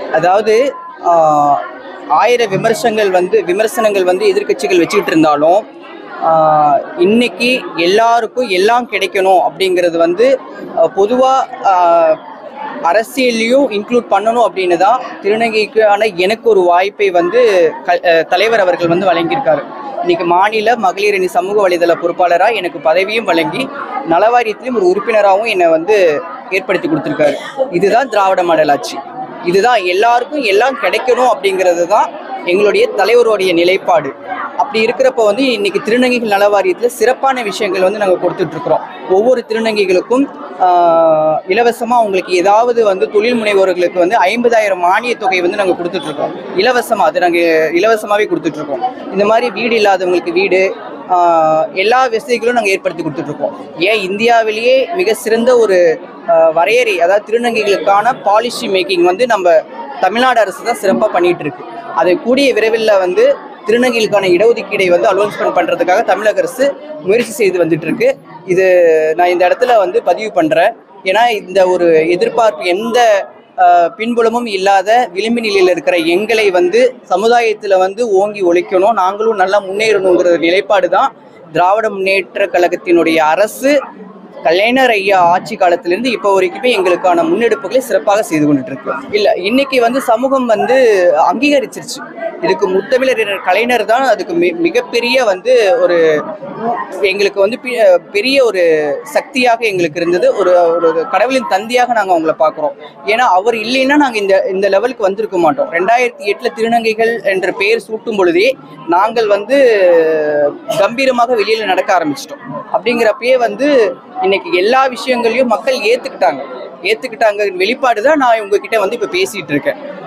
அதாவது ஆஹ், ஆயிரம் விமர்சனங்கள் வந்து விமர்சனங்கள் வந்து எதிர்க்கட்சிகள் வச்சுக்கிட்டு இருந்தாலும் ஆஹ், இன்னைக்கு எல்லாருக்கும் எல்லாம் கிடைக்கணும் அப்படிங்கிறது வந்து பொதுவாக அரசியல்லையும் இன்க்ளூட் பண்ணணும் அப்படின்னு தான் திருநங்கைக்கான எனக்கு ஒரு வாய்ப்பை வந்து க அஹ், தலைவர் அவர்கள் வந்து வழங்கியிருக்காரு இன்னைக்கு மாநில மகளிர் அணி சமூக வலைதள பொறுப்பாளராக எனக்கு பதவியும் வழங்கி நலவாரியத்திலும் ஒரு உறுப்பினராகவும் என்னை வந்து ஏற்படுத்தி கொடுத்துருக்காரு இதுதான் திராவிட மாடல் ஆட்சி இதுதான் எல்லாருக்கும் எல்லாம் கிடைக்கணும் அப்படிங்கிறது தான் எங்களுடைய தலைவருடைய நிலைப்பாடு அப்படி இருக்கிறப்ப வந்து இன்னைக்கு திருநங்கைகள் நல வாரியத்தில் சிறப்பான விஷயங்கள் வந்து நாங்கள் கொடுத்துட்டு இருக்கிறோம் ஒவ்வொரு திருநங்கைகளுக்கும் ஆஹ், இலவசமா அவங்களுக்கு ஏதாவது வந்து தொழில் முனைவோர்களுக்கு வந்து ஐம்பதாயிரம் மானிய தொகை வந்து நாங்கள் கொடுத்துட்டு இருக்கோம் இலவசமா அது நாங்கள் இலவசமாவே கொடுத்துட்டு இருக்கோம் இந்த மாதிரி வீடு இல்லாதவங்களுக்கு வீடு ஆஹ், எல்லா வசதிகளும் நாங்கள் ஏற்படுத்தி கொடுத்துட்டு இருக்கோம் ஏன் இந்தியாவிலேயே மிக சிறந்த ஒரு ஆஹ், வரையறை அதாவது திருநங்கைகளுக்கான பாலிசி மேக்கிங் வந்து நம்ம தமிழ்நாடு அரசு தான் சிறப்பாக பண்ணிட்டு இருக்கு அதை கூடிய விரைவில் வந்து திருநங்கைகளுக்கான இடஒதுக்கீடை வந்து அலோன்ஸ்மெண்ட் பண்ணுறதுக்காக தமிழக அரசு முயற்சி செய்து வந்துட்டு இருக்கு இது நான் இந்த இடத்துல வந்து பதிவு பண்ணுறேன் ஏன்னா இந்த ஒரு எதிர்பார்ப்பு எந்த ஆஹ், பின்புலமும் இல்லாத விளிம்பு நிலையில் இருக்கிற எங்களை வந்து சமுதாயத்தில் வந்து ஓங்கி ஒழிக்கணும் நாங்களும் நல்லா முன்னேறணுங்கிற நிலைப்பாடு தான் திராவிட முன்னேற்ற கழகத்தினுடைய அரசு கலைஞர் ஐயா ஆட்சி காலத்திலிருந்து இப்போ வரைக்குமே எங்களுக்கான முன்னெடுப்புகளை சிறப்பாக செய்து கொண்டுட்டு இருக்கு இல்ல இன்னைக்கு வந்து சமூகம் வந்து அங்கீகரிச்சிருச்சு இதுக்கு முத்தமிழர் கலைஞர் தான் அதுக்கு மி- மிகப்பெரிய வந்து ஒரு எங்களுக்கு வந்து பி- பெரிய ஒரு சக்தியாக எங்களுக்கு இருந்தது ஒரு ஒரு கடவுளின் தந்தையாக நாங்கள் அவங்கள பார்க்குறோம் ஏன்னா அவர் இல்லைன்னா நாங்கள் இந்த இந்த லெவலுக்கு வந்திருக்க மாட்டோம் ரெண்டாயிரத்தி எட்டில் திருநங்கைகள் என்ற பெயர் சூட்டும் பொழுதே நாங்கள் வந்து கம்பீரமாக வெளியில் நடக்க ஆரம்பிச்சிட்டோம் அப்படிங்கிறப்பயே வந்து இன்னைக்கு எல்லா விஷயங்களையும் மக்கள் ஏற்றுக்கிட்டாங்க ஏற்றுக்கிட்டாங்க வெளிப்பாடு தான் நான் உங்ககிட்ட வந்து இப்போ பேசிகிட்டு இருக்கேன்